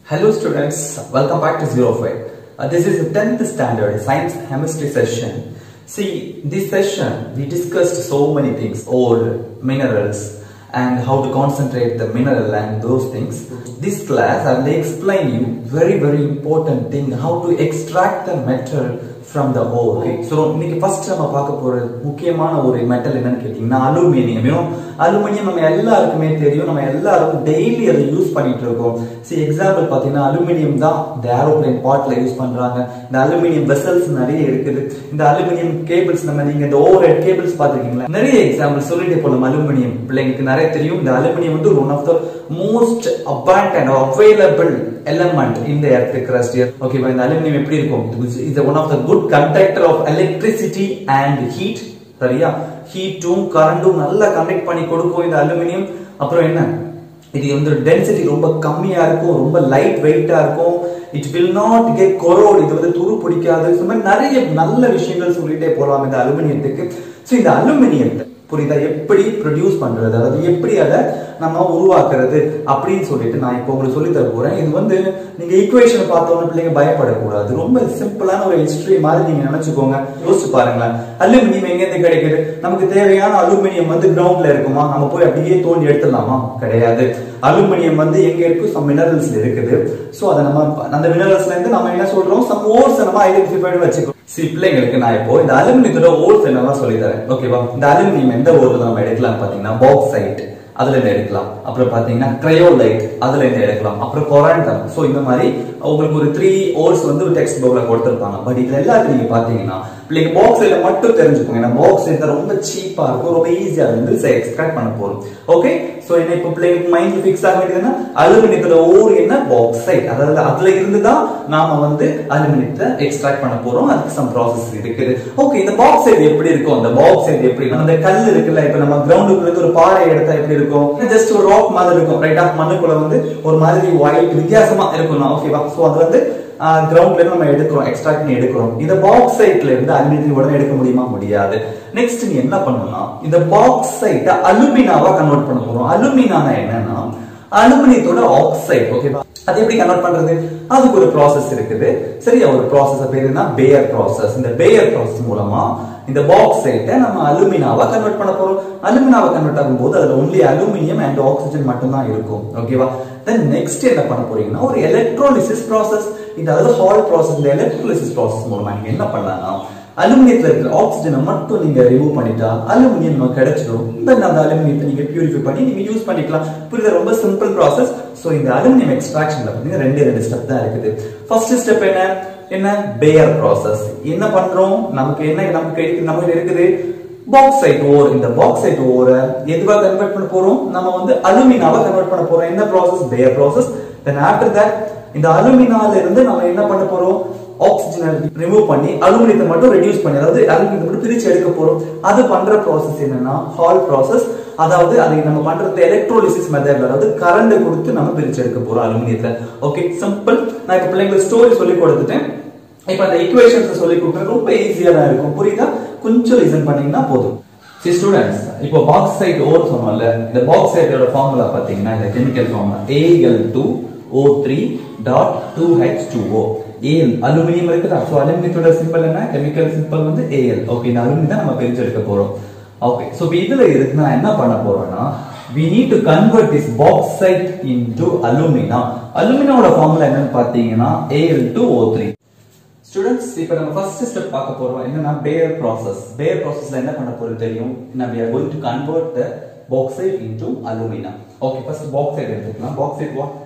Hello students, welcome back to Zero Five. Uh, this is the 10th standard science chemistry session. See, this session we discussed so many things, ore, minerals, and how to concentrate the mineral and those things. This class I will explain you very very important thing, how to extract the metal from the ore. Okay, so இன்னைக்கு first நம்ம பார்க்க போற முக்கியமான ஒரு metal என்னன்னு கேட்டீங்கன்னா aluminium you know aluminium நம்ம எல்லாருக்குமே தெரியும் நம்ம எல்லாரும் டெய்லி அதை யூஸ் பண்ணிட்டு இருக்கோம் சரி எக்ஸாம்பிள் பார்த்தீங்கன்னா அலுமினியம் தான் இந்த ஏரோப்ளேன் பார்ட்ல யூஸ் பண்றாங்க இந்த அலுமினியம் வெசல்ஸ் நிறைய இருக்குது இந்த அலுமினியம் கேபிள்ஸ் நம்ம நீங்க இந்த ஓவர் ஹெட் கேபிள்ஸ் பார்த்துருக்கீங்களா நிறைய எக்ஸாம்பிள் சொல்லிட்டே போலாம் அலுமினியம் பிள்ளைங்களுக்கு நிறைய தெரியும் இந்த அலுமினியம் வந்து one of the most abundant available element இந்த எர்த் கிரஸ்ட் ஓகேவா இந்த அலுமினியம் எப்படி இருக்கும் இது one of the good conductor of electricity and heat சரியா ஹீட்டும் கரண்டும் நல்லா கண்டக்ட் பண்ணி கொடுக்கும் இந்த அலுமினியம் அப்புறம் என்ன இது வந்து டென்சிட்டி ரொம்ப கம்மியா இருக்கும் ரொம்ப லைட் வெயிட்டா இருக்கும் it will not get corrode இது வந்து துரு பிடிக்காது இந்த மாதிரி நிறைய நல்ல விஷயங்கள் சொல்லிட்டே போலாம் இந்த அலுமினியத்துக்கு ஸோ இந்த அலுமினியத்தை புரியுதா எப்படி ப்ரொடியூஸ் பண்றது அதாவது எப்படி அதை நம்ம உருவாக்குறது அப்படின்னு சொல்லிட்டு நான் இப்போ உங்களுக்கு சொல்லி தர போறேன் இது வந்து நீங்க ஈக்குவேஷன் பார்த்தோன்னு பிள்ளைங்க பயப்படக்கூடாது ரொம்ப சிம்பிளான ஒரு ஹிஸ்டரி மாதிரி நீங்க நினைச்சுக்கோங்க யோசிச்சு பாருங்களேன் அலுமினியம் எங்கேருந்து கிடைக்குது நமக்கு தேவையான அலுமினியம் வந்து கிரவுண்ட்ல இருக்குமா நம்ம போய் அப்படியே தோண்டி எடுத்துடலாமா கிடையாது அலுமினியம் வந்து எங்க இருக்கு சம் மினரல்ஸ்ல இருக்குது சோ அதை நம்ம அந்த மினரல்ஸ்ல இருந்து நம்ம என்ன சொல்றோம் சம் ஓர்ஸ் நம்ம ஐடென்டிஃபை பண்ணி வச்சுக்கோ சி பிள்ளைங்களுக்கு நான் இப்போ இந்த அலுமினியத்தோட ஓர்ஸ் என்னெல்லாம் சொல்லி தரேன் ஓகேவா இந்த அலுமினியம் எந்த ஓர்ல நம்ம எடுக்கலாம் பாத்தீங்கன்னா பாக்சைட் அதுல இருந்து எடுக்கலாம் அப்புறம் பாத்தீங்கன்னா கிரையோலைட் அதுல இருந்து எடுக்கலாம் அப்புறம் கொராண்டம் சோ இந்த மாதிரி உங்களுக்கு ஒரு த்ரீ ஓர்ஸ் வந்து டெக்ஸ்ட் புக்ல கொடுத்திருப்பாங்க பட் இதுல எல்லாத்தையும் நீங்க பாத்தீங்கன்னா பிள்ளைங்க பாக்ஸைட்ல மட்டும் தெரிஞ்சுக்கோங்க ஏன்னா பாக்ஸைட் ரொம்ப சீப்பா இருக்கும் ரொம்ப ஈஸியா வந்து எக்ஸ்ட்ராக்ட் பண்ண போறோம் ஓகே சோ என்ன இப்போ பிள்ளைங்க மைண்ட் ஃபிக்ஸ் ஆக வேண்டியதுன்னா அலுமினியத்தோட ஓர் என்ன பாக்சைட் அதாவது அதுல இருந்து தான் நாம வந்து அலுமினியத்தை எக்ஸ்ட்ராக்ட் பண்ண போறோம் அதுக்கு சம் ப்ராசஸ் இருக்குது ஓகே இந்த பாக்சைட் எப்படி இருக்கும் அந்த பாக்சைட் எப்படி அந்த கல் இருக்குல்ல இப்ப நம்ம கிரவுண்டுக்குள்ள இருந்து ஒரு பாறை எடுத்தா எப்படி இருக்கும் ஜஸ்ட் ஒரு ராக் மாதிரி இருக்கும் ரைட்டா மண்ணுக்குள்ள வந்து ஒரு மாதிரி ஒயிட் வித்தியாசமா இருக்கும் ஓகேவா சோ அது வந்து கிரவுண்ட்ல இருந்து நம்ம எடுக்கிறோம் எக்ஸ்ட்ராக்ட் பண்ணி எடுக்கிறோம் இந்த பாக்சைட்ல இருந்து அலுமினியம் உடனே எடுக்க முடியுமா முடியாது நெக்ஸ்ட் நீ என்ன பண்ணணும்னா இந்த பாக்சைட்டை அலுமினாவா கன்வெர்ட் பண்ண போறோம் அலுமினானா என்னன்னா அலுமினியத்தோட ஆக்சைடு ஓகேவா அது எப்படி கன்வெர்ட் பண்றது அதுக்கு ஒரு ப்ராசஸ் இருக்குது சரியா ஒரு ப்ராசஸ் பேர் என்ன பேயர் ப்ராசஸ் இந்த பேயர் ப்ராசஸ் மூலமா இந்த பாக்சைட்டை நம்ம அலுமினாவா கன்வெர்ட் பண்ண போறோம் அலுமினாவா கன்வெர்ட் ஆகும்போது அதுல ஒன்லி அலுமினியம் அண்ட் ஆக்சிஜன் மட்டும் தான் இருக்கும் ஓகேவா தென் நெக்ஸ்ட் என்ன பண்ண போறீங்கன்னா ஒரு எலக்ட்ரோலிசிஸ் ப்ராசஸ் இது அதாவது ஹால் ப்ராசஸ் இந்த எலக்ட்ரோலிசிஸ் ப்ராசஸ் மூலமா நீங்க என்ன பண்ணலாம்னா அலுமினியத்துல இருக்கிற ஆக்சிஜனை மட்டும் நீங்க ரிமூவ் பண்ணிட்டா அலுமினியம் நமக்கு கிடைச்சிடும் தென் அந்த அலுமினியத்தை நீங்க பியூரிஃபை பண்ணி நீங்க யூஸ் பண்ணிக்கலாம் புரியுது ரொம்ப சிம்பிள் ப்ராசஸ் சோ இந்த அலுமினியம் எக்ஸ்ட்ராக்ஷன்ல பாத்தீங்கன்னா ரெண்டு ரெண்டு ஸ்டெப் தான் இருக்குது ஃபர்ஸ்ட் ஸ்டெப் என்ன என்ன பேயர் ப்ராசஸ் என்ன பண்றோம் நமக்கு என்ன நமக்கு நமக்கு இருக்குது பாக்சைட் ஓர் இந்த பாக்சைட் ஓரை எதுவா கன்வெர்ட் பண்ண போறோம் நம்ம வந்து அலுமினாவா கன்வெர்ட் பண்ண போறோம் என்ன process Bayer process then after that இந்த அலுமினால இருந்து நம்ம என்ன பண்ண போறோம் ஆக்சிஜனை ரிமூவ் பண்ணி அலுமினியத்தை மட்டும் ரெடியூஸ் பண்ணி அதாவது அலுமினியத்தை மட்டும் பிரிச்சு எடுக்க போறோம் அது பண்ற ப்ராசஸ் என்னன்னா ஹால் ப்ராசஸ் அதாவது அதை நம்ம பண்றது எலக்ட்ரோலிசிஸ் மெத்தட் அதாவது கரண்ட் கொடுத்து நம்ம பிரிச்சு எடுக்க போறோம் அலுமினியத்தை ஓகே சிம்பிள் நான் இப்ப பிள்ளைங்களுக்கு ஸ்டோரி சொல்லி கொடுத்துட்டேன் இப்ப அந்த ஈக்குவேஷன்ஸ் சொல்லி கொடுக்குறது ரொம்ப ஈஸியா தான் இருக்கும் புரியுதா கொஞ்சம் லிசன் பண்ணீங்கன்னா போதும் சி ஸ்டூடெண்ட்ஸ் இப்போ பாக்சைட் ஓர் சொன்னோம்ல இந்த பாக்சைட்டோட ஃபார்முலா பாத்தீங்கன்னா இந்த chemical formula A L two O three dot two H two O A L aluminium இருக்குதா ஸோ அலுமினியத்தோட சிம்பிள் என்ன கெமிக்கல் சிம்பிள் வந்து ஏஎல் ஓகே இந்த அலுமினியம் தான் நம்ம பிரிச்சு எடுக்க போறோம் ஓகே ஸோ இப்போ இதுல இருக்கு நான் என்ன பண்ண போறோம்னா we need to convert this bauxite into alumina அலுமினாவோட ஃபார்முலா என்னன்னு பாத்தீங்கன்னா Al2O3 ஸ்டூடெண்ட்ஸ் இப்போ நம்ம ஃபர்ஸ்ட் ஸ்டெப் பார்க்க போறோம் என்னன்னா பேயர் ப்ராசஸ் பேயர் ப்ராசஸ்ல என்ன பண்ண போறது தெரியும் நம்ம we are going to convert the bauxite into alumina okay first bauxite எடுத்துக்கலாம் bauxite what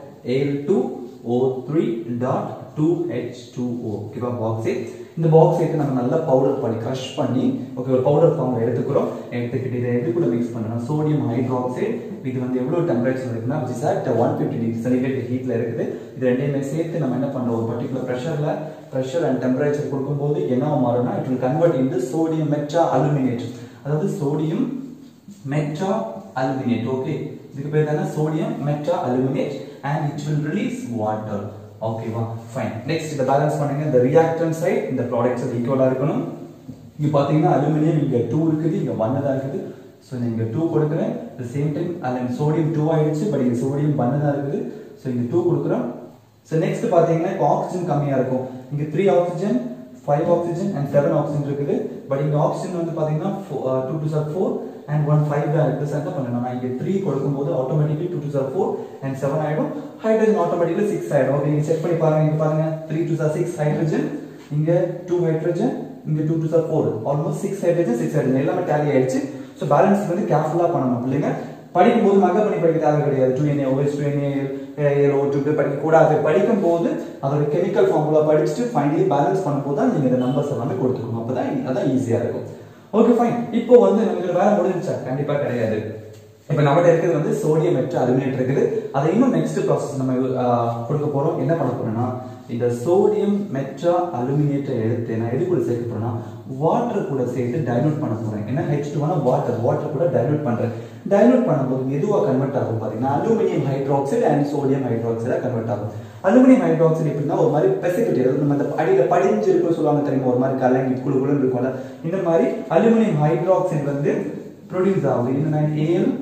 Al2O3.2H2O ஓகேவா bauxite இந்த பாக்ஸைட்டை நம்ம நல்லா பவுடர் பண்ணி க்ரஷ் பண்ணி ஓகே ஒரு பவுடர் ஃபார்ம் எடுத்துக்கிறோம் எடுத்துக்கிட்டு இதை எது கூட மிக்ஸ் பண்ணணும் சோடியம் ஹைட்ராக்சைடு இது வந்து எவ்வளவு டெம்பரேச்சர் இருக்குன்னா which is at one fifty degree centigrade ஹீட்ல இருக்குது இது ரெண்டையுமே சேர்த்து நம்ம என்ன பண்றோம் ஒரு பர்டிகுலர் ப்ரெஷர்ல ப்ரெஷர் அண்ட் டெம்பரேச்சர் கொடுக்கும்போது என்ன மாறும்னா it will convert in sodium meta aluminate அதாவது சோடியம் மெட்ரா அலுமினேட் ஓகே இதுக்கு பேர் தானே sodium meta aluminate and it will release water ஓகேவா ஃபைன் நெக்ஸ்ட் இதை பேலன்ஸ் பண்ணுங்க இந்த ரியாக்டன் சைட் இந்த ப்ராடக்ட்ஸ் ஈக்குவலா இருக்கணும் இங்க பாத்தீங்கன்னா அலுமினியம் இங்க டூ இருக்குது இங்க ஒன் தான் இருக்குது ஸோ இங்க டூ கொடுக்குறேன் த சேம் டைம் அதில் சோடியம் டூ ஆயிடுச்சு பட் இங்க சோடியம் ஒன் தான் இருக்குது ஸோ இங்க டூ கொடுக்குறோம் ஸோ நெக்ஸ்ட் பார்த்தீங்கன்னா இப்போ ஆக்சிஜன் கம்மியாக இருக்கும் இங்கே three oxygen five oxygen and seven oxygen இருக்குது பட் இங்கே ஆக்சிஜன் வந்து பார்த்தீங்கன்னா two two sir four and one five தான் இருக்குது சார் என்ன பண்ணணும் நான் இங்கே த்ரீ கொடுக்கும்போது automatically two two sir four and seven ஆகிடும் ஹைட்ரஜன் ஆட்டோமேட்டிக்லி சிக்ஸ் ஆகிடும் ஓகே நீங்கள் செக் பண்ணி பாருங்க இங்கே பாருங்க three two sir six hydrogen இங்கே டூ ஹைட்ரஜன் இங்கே two two sir four almost six hydrogen six hydrogen எல்லாமே டேலி ஆயிடுச்சு ஸோ பேலன்ஸ் வந்து கேர்ஃபுல்லாக பண்ணணும் பிள்ளைங்க படிக்கும்போது மக பண்ணி படிக்க தேவை கிடையாது two N A O S two N A ஏழோ டூ படிக்க கூடாது படிக்கும் போது அதோட கெமிக்கல் ஃபார்முலா படிச்சுட்டு ஃபைனலி பேலன்ஸ் பண்ணும்போது தான் நீங்க இந்த நம்பர்ஸ் எல்லாமே கொடுத்துக்கணும் அப்பதான் அதான் ஈஸியா இருக்கும் ஓகே ஃபைன் இப்போ வந்து நமக்கு வேலை முடிஞ்சா கண்டிப்பா கிடையாது இப்போ நம்மகிட்ட இருக்கிறது வந்து சோடியம் மெட்ரா அலுமினேட் இருக்குது அதை இன்னும் நெக்ஸ்ட் ப்ராசஸ் நம்ம ஆஹ், கொடுக்க போறோம் என்ன பண்ண போறோம்னா இந்த சோடியம் மெட்ரா அலுமினேட்டை எடுத்து நான் எது கூட சேர்க்க போறேன்னா வாட்டர் கூட சேர்த்து டைலூட் பண்ண போறேன் ஏன்னா ஹெச் டூ வாட்டர் வாட்டர் கூட டைலூட் பண்றேன் டைலூட் பண்ணும்போது மெதுவாக கன்வெர்ட் ஆகும் பாத்தீங்கன்னா அலுமினியம் ஹைட்ராக்சைடு அண்ட் சோடியம் ஹைட்ராக்சைடா கன்வெர்ட் ஆகும் அலுமினியம் ஹைட்ராக்சைடு எப்படின்னா ஒரு மாதிரி பெசிபிட்டி அதாவது நம்ம அந்த அடியில படிஞ்சு இருக்குன்னு சொல்லுவாங்க தெரியுமா ஒரு மாதிரி கலங்கி குழு குழு இருக்கும்ல இந்த மாதிரி அலுமினியம் ஹைட்ராக்சைடு வந்து ப்ரொடியூஸ் ஆகுது இந்த ஏல்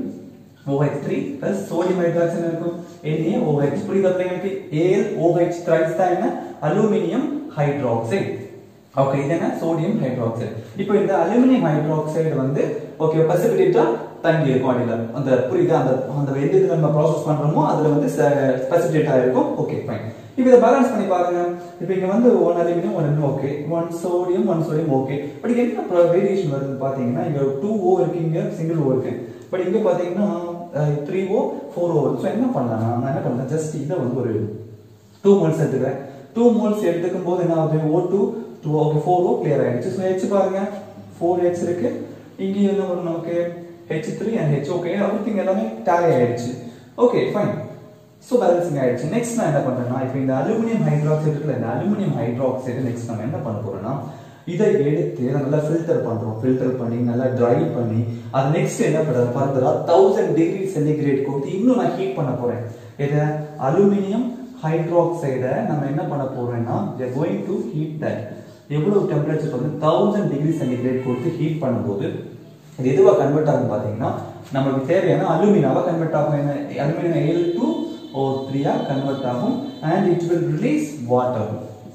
OH3 plus sodium hydroxide இருக்கும் NaOH புரியுதா பிள்ளைங்களுக்கு Al OH thrice தான் என்ன அலுமினியம் ஹைட்ராக்சைடு ஓகே இது என்ன சோடியம் ஹைட்ராக்சைடு இப்போ இந்த அலுமினியம் ஹைட்ராக்சைடு வந்து ஓகே precipitate-ஆ தங்கி இருக்கும் அடியில அந்த புரியுதா அந்த அந்த எந்த இதுல நம்ம ப்ராசஸ் பண்றோமோ அதுல வந்து precipitate இருக்கும் ஓகே ஃபைன் இப்போ இதை பேலன்ஸ் பண்ணி பாருங்க இப்போ இங்க வந்து one aluminium one okay one sodium one sodium okay but என்ன வேரியேஷன் வருதுன்னு பாத்தீங்கன்னா இங்க டூ ஓ இருக்கு இங்க சிங்கிள் ஓ இருக்கு பட் இங்க பாத்தீங்கன்னா three O four O so என்ன பண்ணலாம் நான் என்ன பண்ணேன் ஜஸ்ட் இதை வந்து ஒரு டூ மோல்ஸ் எடுத்துக்கிறேன் டூ மோல்ஸ் எடுத்துக்கும் போது என்ன ஆகுது O two two okay four O clear ஆயிடுச்சு ஸோ ஹெச் பாருங்க ஃபோர் ஹெச் இருக்கு இங்கேயும் என்ன வரும் நமக்கு H three and H okay every எல்லாமே டேலி ஆயிடுச்சு ஓகே ஃபைன் ஸோ பேலன்சிங் ஆயிடுச்சு நெக்ஸ்ட் நான் என்ன பண்றேன்னா இப்போ இந்த அலுமினியம் ஹைட்ராக்சைடு இருக்குல்ல இந்த அலுமினியம் ஹைட்ராக்சைடு நெக்ஸ்ட் நம்ம என்ன பண்ண போறோம்னா இதை எடுத்து அதை நல்லா ஃபில்டர் பண்றோம் ஃபில்டர் பண்ணி நல்லா ட்ரை பண்ணி அது நெக்ஸ்ட் என்ன பண்றது ஃபர்தரா தௌசண்ட் டிகிரி சென்டிகிரேட் கொடுத்து இன்னும் நான் ஹீட் பண்ண போறேன் இதை அலுமினியம் ஹைட்ராக்சைடை நம்ம என்ன பண்ண போறோம்னா கோயிங் டு ஹீட் தட் எவ்வளவு டெம்பரேச்சர் வந்து தௌசண்ட் டிகிரி சென்டிகிரேட் கொடுத்து ஹீட் பண்ணும்போது இது எதுவா கன்வெர்ட் ஆகும் பாத்தீங்கன்னா நமக்கு தேவையான அலுமினாவா கன்வெர்ட் ஆகும் என்ன அலுமினியம் ஏல் டு ஓ த்ரீயா கன்வெர்ட் ஆகும் and it will release water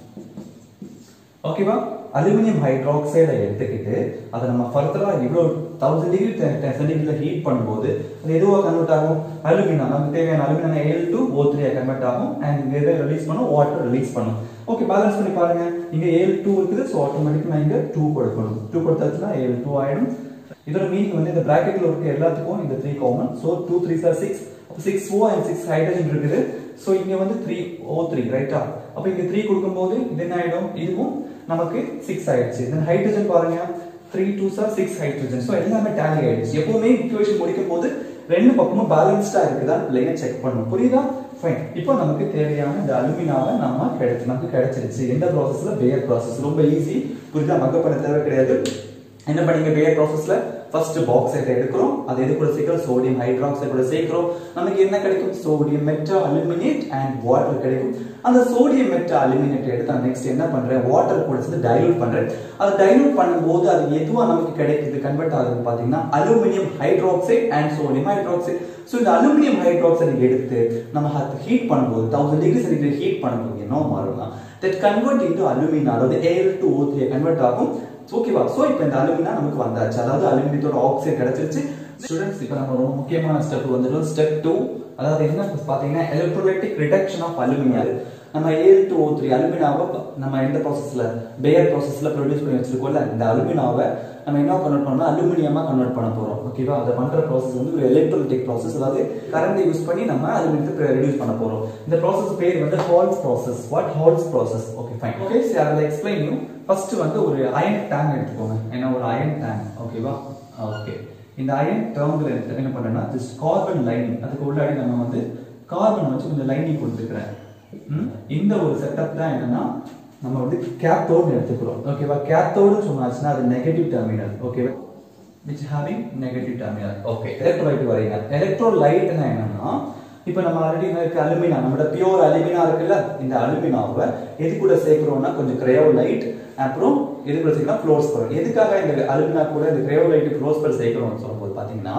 ஓகேவா அலுமினியம் ஹைட்ராக்சைடை எடுத்துக்கிட்டு அதை நம்ம ஃபர்தரா இவ்வளோ தௌசண்ட் டிகிரி சென்டிகிரேட்ல ஹீட் பண்ணும்போது அது எதுவா கன்வெர்ட் ஆகும் அலுமினா நமக்கு தேவையான அலுமினா ஏல் டு ஓ த்ரீயா கன்வெர்ட் ஆகும் அண்ட் இங்க எதை ரிலீஸ் பண்ணும் வாட்டர் ரிலீஸ் பண்ணும் ஓகே பேலன்ஸ் பண்ணி பாருங்க இங்க ஏல் டூ இருக்குது ஸோ ஆட்டோமேட்டிக்கா நான் இங்க டூ கொடுக்கணும் டூ கொடுத்தாச்சுன்னா ஏல் டூ ஆயிடும் இதோட மீனிங் வந்து இந்த பிராக்கெட்ல இருக்க எல்லாத்துக்கும் இந்த three common so two three sir six six O and six hydrogen இருக்குது ஸோ இங்க வந்து த்ரீ ஓ த்ரீ ரைட்டா அப்ப இங்க த்ரீ கொடுக்கும்போது இது என்ன ஆயிடும் இதுவும் நமக்கு சிக்ஸ் ஆயிடுச்சு தென் ஹைட்ரஜன் பாருங்க three two sir six hydrogen so எல்லாமே டேலி ஆயிடுச்சு எப்பவுமே இக்குவேஷன் முடிக்கும் போது ரெண்டு பக்கமும் பேலன்ஸ்டா இருக்குதா பிள்ளைங்க செக் பண்ணணும் புரியுதா ஃபைன் இப்போ நமக்கு தேவையான இந்த அலுமினாவை நம்ம கிடைச்சு நமக்கு கிடைச்சிருச்சு எந்த ப்ராசஸ்ல பேயர் ப்ராசஸ் ரொம்ப ஈஸி புரியுதா மக்க பண்ண தேவை கிடையாது என்ன பண்ணீங்க பேயர் ப்ராசஸ்ல ஃபர்ஸ்ட் பாக்ஸைட் எடுக்கிறோம் அது எது கூட சேர்க்கிறோம் சோடியம் ஹைட்ராக்சைடு கூட சேர்க்கிறோம் நமக்கு என்ன கிடைக்கும் sodium meta aluminate and water கிடைக்கும் அந்த சோடியம் மெட்டா அலுமினேட் எடுத்து நெக்ஸ்ட் என்ன பண்றேன் வாட்டர் கூட சேர்த்து டைலூட் பண்றேன் அதை டைலூட் பண்ணும்போது அது எதுவா நமக்கு கிடைக்குது கன்வெர்ட் ஆகுதுன்னு பாத்தீங்கன்னா aluminium hydroxide and sodium hydroxide so இந்த அலுமினியம் ஹைட்ராக்சைடு எடுத்து நம்ம அதை ஹீட் பண்ணும்போது தௌசண்ட் டிகிரி சென்டிகிரேட் ஹீட் பண்ணும்போது என்ன மாறும்னா தட் கன்வெர்ட் இன்டு அலுமினா அதாவது A L two O three convert ஆகும் ஓகேவா சோ இப்போ இந்த அலுமினா நமக்கு வந்தாச்சு அதாவது அலுமினியத்தோட ஆக்சைடு கிடைச்சிருச்சு ஸ்டூடெண்ட்ஸ் இப்போ நம்ம ரொம்ப முக்கியமான ஸ்டெப் வந்துடும் ஸ்டெப் டூ அதாவது என்ன பாத்தீங்கன்னா எலக்ட்ரோலைட்டிக் ரிடக்ஷன் ஆஃப் அலுமினியம் நம்ம ஏல் டு ஓ த்ரீ அலுமினாவை நம்ம எந்த ப்ராசஸ்ல பேயர் ப்ராசஸ்ல ப்ரொடியூஸ் பண்ணி வச்சிருக்கோம்ல இந்த அலுமினாவை நம்ம என்ன கன்வெர்ட் பண்ணோம்னா அலுமினியமா கன்வெர்ட் பண்ண போறோம் ஓகேவா அதை பண்ற ப்ராசஸ் வந்து ஒரு எலக்ட்ரோலிட்டிக் ப்ராசஸ் அதாவது கரண்ட் யூஸ் பண்ணி நம்ம அலுமினியத்தை ரெடியூஸ் பண்ண போறோம் இந்த ப்ராசஸ் பேர் வந்து Hall's process what Hall's process okay fine okay சரி அதில் எக்ஸ்பிளைன் யூ ஃபர்ஸ்ட் வந்து ஒரு அயன் டேங்க் எடுத்துக்கோங்க என்ன ஒரு அயன் டேங்க் ஓகேவா ஓகே இந்த அயன் டேங்க்ல என்ன பண்ணேன்னா ஜஸ்ட் கார்பன் லைனிங் அதுக்கு உள்ளாடி நம்ம வந்து கார்பன் வச்சு கொஞ்சம் லைனிங் கொடுத்துக்கிறேன் ம்? இந்த ஒரு செட்டப் தான் என்னன்னா நம்ம வந்து கேத்தோடு எடுத்துக்கிறோம் ஓகேவா கேத்தோடு சொன்னாச்சுன்னா அது நெகட்டிவ் டெர்மினல் ஓகேவா which having negative terminal okay electrolyte வரீங்க எலக்ட்ரோலைட்னா என்னன்னா இப்போ நம்ம ஆல்ரெடி இருக்க அலுமினா நம்மளோட பியூர் அலுமினா இருக்குல்ல இந்த அலுமினாவை எது கூட சேர்க்கிறோம்னா கொஞ்சம் கிரையோலைட் அப்புறம் எது கூட சேர்க்கலாம் ஃப்ளோர்ஸ்பர் எதுக்காக இந்த அலுமினா கூட இந்த கிரையோலைட் ஃப்ளோர்ஸ்பர் சேர்க்கிறோம்னு சொல்லும்போது பார்த்தீங்கன்னா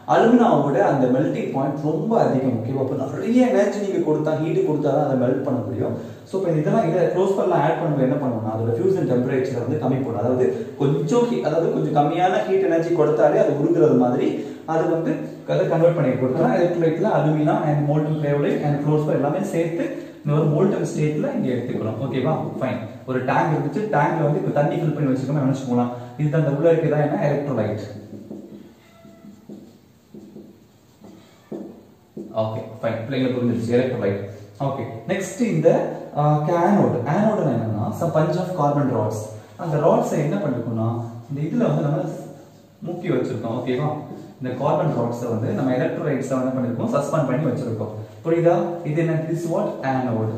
அலுமினாவோட அந்த மெல்டிங் பாயிண்ட் ரொம்ப அதிகம் ஓகேவா அப்போ நிறைய எனர்ஜி நீங்க கொடுத்தா ஹீட் கொடுத்தா தான் அதை மெல்ட் பண்ண முடியும் ஸோ இப்போ இதெல்லாம் இதை க்ளோஸ் பண்ணலாம் ஆட் பண்ணும்போது என்ன பண்ணுவோம்னா அதோட ஃபியூசன் டெம்பரேச்சர் வந்து கம்மி பண்ணும் அதாவது கொஞ்சம் heat- அதாவது கொஞ்சம் கம்மியான ஹீட் எனர்ஜி கொடுத்தாலே அது உருகுறது மாதிரி அது வந்து அதை கன்வெர்ட் பண்ணி கொடுத்துரும் எலக்ட்ரோலைட்ல alumina and molten cryolite and close எல்லாமே சேர்த்து இன்னொரு மோல்டன் ஸ்டேட்ல இங்க எடுத்துக்கிறோம் ஓகேவா ஃபைன் ஒரு டேங்க் இருந்துச்சு டேங்க்ல வந்து இப்போ தண்ணி ஃபில் பண்ணி வச்சிருக்கோம் நினைச்சுக்கலாம் இது அந்த உள்ள இருக்கிறதா என்ன எலக்ட்ரோலைட் ஓகே ஃபைன் பிள்ளைங்களுக்கு புரிஞ்சிருச்சு எலக்ட்ரோலைட் ஓகே நெக்ஸ்ட் இந்த கேனோட் ஆனோட் என்னன்னா some bunch of carbon rods அந்த ராட்ஸை என்ன பண்ணிருக்கோம்னா இந்த இதுல வந்து நம்ம முக்கி வச்சிருக்கோம் ஓகேவா இந்த கார்பன் ராட்ஸை வந்து நம்ம எலக்ட்ரோலைட்ஸை வந்து பண்ணிருக்கோம் சஸ்பெண்ட் பண்ணி வச்சிருக்கோம் புரியுதா இது என்ன திஸ் வாட் ஆனோட்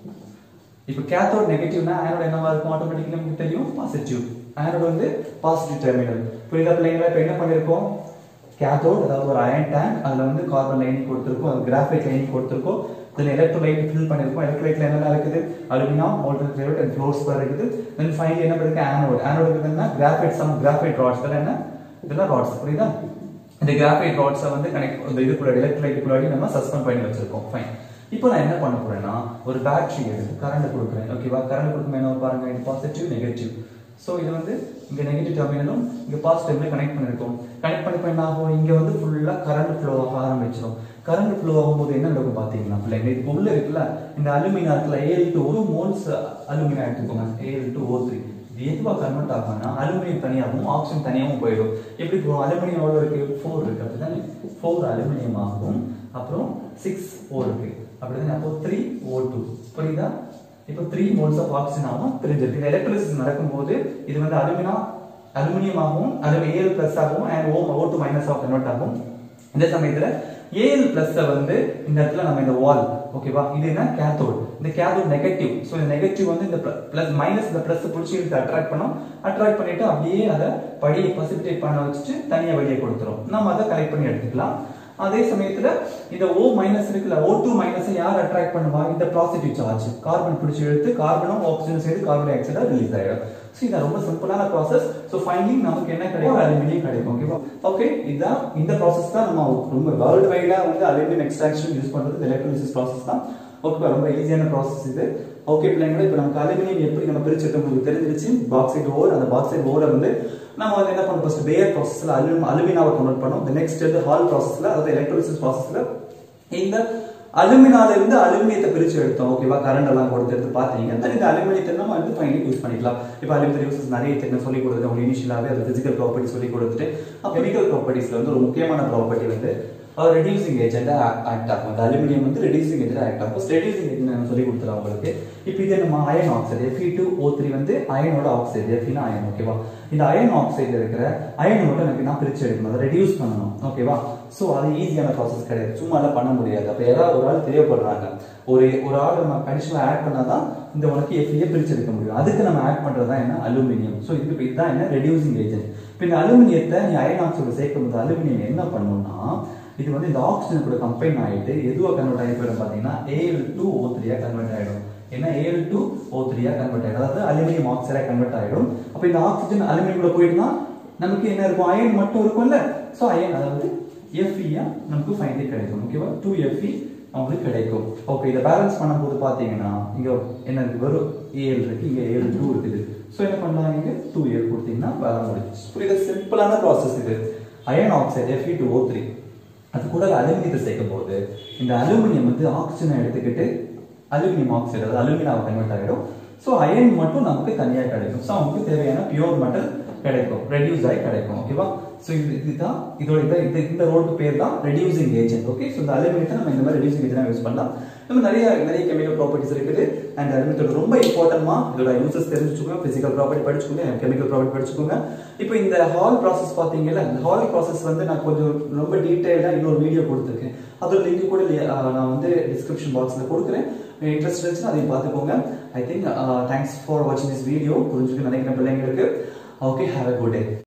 இப்போ கேத்தோட் நெகட்டிவ்னா ஆனோட் என்னவா இருக்கும் ஆட்டோமேட்டிக்கலி நமக்கு தெரியும் பாசிட்டிவ் ஆனோட் வந்து பாசிட்டிவ் டெர்மினல் புரியுதா பிள்ளைங்களா இப்போ என்ன பண்ணிருக்கோம் கேத்தோட் அதாவது ஒரு அயன் டேங்க் அதுல வந்து கார்பன் லைனிங் கொடுத்துருக்கோம் அது கிராஃபைட் லைனிங் கொடுத்துருக்கோம் இதுல எலக்ட்ரோலைட் ஃபில் பண்ணிருக்கோம் எலக்ட்ரோலைட்ல என்னென்ன இருக்குது alumina molten cryolite and fluorspar இருக்குது தென் ஃபைனலி என்ன இருக்கு ஆனோட் ஆனோட் இருக்குதுன்னா கிராஃபைட் சம் கிராஃபைட் ராட்ஸ் இதெல்லாம் என்ன இதெல்லாம் ராட்ஸ் புரியுதா இந்த கிராஃபைட் ராட்ஸை வந்து கனெக்ட் இந்த இதுக்குள்ள எலக்ட்ரோலைட்டுக்குள்ளாடி நம்ம சஸ்பெண்ட் பண்ணி வச்சிருக்கோம் ஃபைன் இப்போ நான் என்ன பண்ண போறேன்னா ஒரு பேட்டரி எடுத்து கரண்ட் கொடுக்குறேன் ஓகேவா கரண்ட் கொடுக்கும் என்ன பாருங்க இது பாசிட்டிவ் நெகட்டிவ் ஸோ இது வந்து இங்க நெகட்டிவ் டெர்மினலும் இங்க பாசிட்டிவ்ல கனெக்ட் பண்ணிருக்கோம் கனெக்ட் பண்ணி என்ன ஆகும் இங்க வந்து ஃபுல்லா கரண்ட் ஃப்ளோ ஆக ஆரம்பிச்சிடும் கரண்ட் ஃப்ளோ ஆகும்போது என்ன நடக்கும் பாத்தீங்கன்னா பிள்ளைங்க இது உள்ள இருக்குல்ல இந்த அலுமினா இருக்குல்ல ஏஎல் டு ஒரு மோல்ஸ் அலுமினா எடுத்துக்கோங்க ஏஎல் டு ஓ த்ரீ இது எதுவா கன்வெர்ட் ஆகும்னா அலுமினியம் தனியாகவும் ஆக்சிஜன் தனியாகவும் போயிடும் எப்படி போகும் அலுமினியம் எவ்வளவு இருக்கு ஃபோர் இருக்கு அப்படிதானே ஃபோர் அலுமினியம் ஆகும் அப்புறம் சிக்ஸ் ஓ இருக்கு அப்படிதானே அப்போ த்ரீ ஓ டூ புரியுதா இப்போ த்ரீ மோல்ஸ் ஆஃப் ஆக்சிஜன் ஆகும் பிரிஞ்சிருக்கு எலக்ட்ரிசிட்டி நடக்கும்போது இது வந்து அலுமினா அலுமினியம் ஆகும் அது ஏஎல் பிளஸ் ஆகும் and O O two minus of convert ஆகும் இந்த சமயத்துல ஏஎல் பிளஸ் வந்து இந்த இடத்துல நம்ம இந்த வால் ஓகேவா இது என்ன கேத்தோட் இந்த கேத்தோட் நெகட்டிவ் ஸோ இந்த நெகட்டிவ் வந்து இந்த பிளஸ் மைனஸ் இந்த பிளஸ் பிடிச்சி எடுத்து அட்ராக்ட் பண்ணும் அட்ராக்ட் பண்ணிட்டு அப்படியே அதை படியை பசிபிடேட் பண்ண வச்சுட்டு தனியா வெளியே கொடுத்துரும் நம்ம அதை கலெக்ட் பண்ணி எடுத்துக்கலாம் அதே சமயத்துல இந்த O மைனஸ் இருக்குல்ல O2 டூ மைனஸ் யார் அட்ராக்ட் பண்ணுவா இந்த பாசிட்டிவ் சார்ஜ் கார்பன் பிடிச்சி எடுத்து கார்பனும் ஆக்சிஜன் சேர்த்து கார்பன் டை ஆக்சைடா ரிலீஸ் ஆயிடும் ஸோ இது ரொம்ப சிம்பிளான ப்ராசஸ் ஸோ ஃபைனலி நமக்கு என்ன கிடைக்கும் அலுமினியம் கிடைக்கும் ஓகேவா ஓகே இதுதான் இந்த ப்ராசஸ் தான் நம்ம ரொம்ப வேர்ல்டு வைடா வந்து அலுமினியம் எக்ஸ்ட்ராக்ஷன் யூஸ் பண்றது எலக்ட்ரோலிசிஸ் ப்ராசஸ் தான் ஓகே ரொம்ப ஈஸியான ப்ராசஸ் இது ஓகே பிள்ளைங்களா இப்போ நமக்கு அலுமினியம் எப்படி நம்ம பிரிச்சிருக்கோம் உங்களுக்கு தெரிஞ்சிருச்சு பாக்சைட் ஓர் அந்த பாக்சைட் ஓரை வந்து நம்ம வந்து என்ன பண்ணோம் ஃபர்ஸ்ட் பேயர் ப்ராசஸ்ல அலு அலுமினாவை கன்வெர்ட் பண்ணோம் நெக்ஸ்ட் வந்து ஹால் ப்ராசஸ்ல அதாவது எலக்ட்ரோலிசிஸ் ப்ராசஸ்ல இந்த அலுமினால இருந்து அலுமினியத்தை பிரிச்சு எடுத்தோம் ஓகேவா கரண்ட் எல்லாம் கொடுத்து எடுத்து பாத்தீங்கன்னா இந்த அலுமினியத்தை நம்ம வந்து ஃபைனலி யூஸ் பண்ணிக்கலாம் இப்போ அலுமினியம் யூசஸ் நிறைய தெரியும் சொல்லி கொடுத்துட்டு அவங்க இனிஷியலாவே அது பிசிக்கல் ப்ராப்பர்ட்டி சொல்லி கொடுத்துட்டு கெமிக்கல் ப்ராப்பர்ட்டிஸ்ல வந்து ஒரு முக்கியமான ப்ராப்பர்ட்டி வந்து ரெடியூசிங் ஏஜென்ட் ஆக்ட் ஆகும் அந்த அலுமினியம் வந்து ரெடியூசிங் ஏஜென்ட் ஆக்ட் ஆகும் ரெடியூசிங் ஏஜென்ட் நான் சொல்லி கொடுத்துறேன் உங்களுக்கு இப்போ இது நம்ம iron oxide FE two O three வந்து அயனோட ஆக்சைடு எஃபினா அயன் ஓகேவா இந்த அயன் ஆக்சைடு இருக்கிற அயன் மட்டும் எனக்கு நான் பிரிச்சு எடுக்கணும் அதை ரெடியூஸ் பண்ணணும் ஓகேவா ஸோ அது ஈஸியான ப்ராசஸ் கிடையாது சும்மா எல்லாம் பண்ண முடியாது அப்போ யாராவது ஒரு ஆள் தேவைப்படுறாங்க ஒரு ஒரு ஆள் நம்ம கண்டிஷனாக ஆட் பண்ணாதான் இந்த உனக்கு எஃப்இயை பிரிச்சு எடுக்க முடியும் அதுக்கு நம்ம ஆட் பண்றது தான் என்ன அலுமினியம் ஸோ இதுக்கு இதுதான் என்ன ரெடியூசிங் ஏஜென்ட் இப்போ இந்த அலுமினியத்தை நீ அயன் ஆக்சைடு சேர்க்கும் போது அலுமினியம் என்ன பண்ணும்னா இது வந்து இந்த ஆக்சிஜன் கூட கம்பைன் ஆயிட்டு எதுவா கன்வெர்ட் ஆகி போயிடும் பாத்தீங்கன்னா ஏஎல் டூ ஓ த்ரீயா கன்வெர்ட் ஆயிடும் என்ன ஏஎல் டூ ஓ த்ரீயா கன்வெர்ட் ஆயிடும் அதாவது அலுமினியம் ஆக்சைடா கன்வெர்ட் ஆயிடும் அப்ப இந்த ஆக்சிஜன் அலுமினியம் கூட போயிட்டுனா நமக்கு என்ன இருக்கும் அயன் மட்டும் இருக்கும்ல சோ அயன் அதாவது எஃப்இயா நமக்கு ஃபைனலி கிடைக்கும் ஓகேவா டூ எஃப்இ அவங்களுக்கு கிடைக்கும் ஓகே இதை பேலன்ஸ் பண்ணும்போது பாத்தீங்கன்னா இங்க என்ன இருக்கு வெறும் ஏஎல் இருக்கு இங்க ஏஎல் டூ இருக்குது ஸோ என்ன பண்ணலாம் இங்க டூ ஏஎல் கொடுத்தீங்கன்னா வேலை முடிச்சு புரியுது சிம்பிளான ப்ராசஸ் இது iron oxide FE two O three அது கூட அலுமினியத்தை சேர்க்கும் போது இந்த அலுமினியம் வந்து ஆக்சிஜனை எடுத்துக்கிட்டு அலுமினியம் ஆக்சைடு அதாவது அலுமினாவை கன்வெர்ட் ஆகிடும் ஸோ அயன் மட்டும் நமக்கு தனியாக கிடைக்கும் ஸோ அவங்களுக்கு தேவையான பியூர் மெட்டல் கிடைக்கும் ரெடியூஸ் ஆகி கிடைக்கும் ஓகேவா ஸோ இது இதுதான் இதோட இதை இந்த இந்த ரோடு பேர் தான் ரெடியூசிங் ஏஜென்ட் ஓகே ஸோ இந்த அலுமினியத்தை நம்ம இந்த மாதிரி ரெடியூசிங் ஏஜென்ட் யூஸ் பண்ணலாம் நம்ம நிறைய நிறைய கெமிக்கல் ப்ராப்பர்ட்டிஸ் இருக்குது அண்ட் அலுமினியத்தோட ரொம்ப இம்பார்ட்டன்மா இதோட யூசஸ் தெரிஞ்சுக்கோங்க பிசிக்கல் ப்ராப்பர்ட்டி படிச்சுக்கோங்க கெமிக்கல் ப்ராப்பர்ட்டி படிச்சுக்கோங்க இப்போ இந்த ஹால் ப்ராசஸ் பார்த்தீங்கல்ல இந்த ஹால் ப்ராசஸ் வந்து நான் கொஞ்சம் ரொம்ப டீட்டெயிலாக இன்னொரு வீடியோ கொடுத்துருக்கேன் அதோட லிங்க் கூட நான் வந்து டிஸ்கிரிப்ஷன் பாக்ஸில் கொடுக்குறேன் இன்ட்ரெஸ்ட் இருந்துச்சுன்னா அதையும் பார்த்துக்கோங்க ஐ திங்க் தேங்க்ஸ் ஃபார் வாட்சிங் திஸ் வீடியோ புரிஞ்சுக்க நினைக்கிற பிள்ளைங்களுக்கு okay have a good day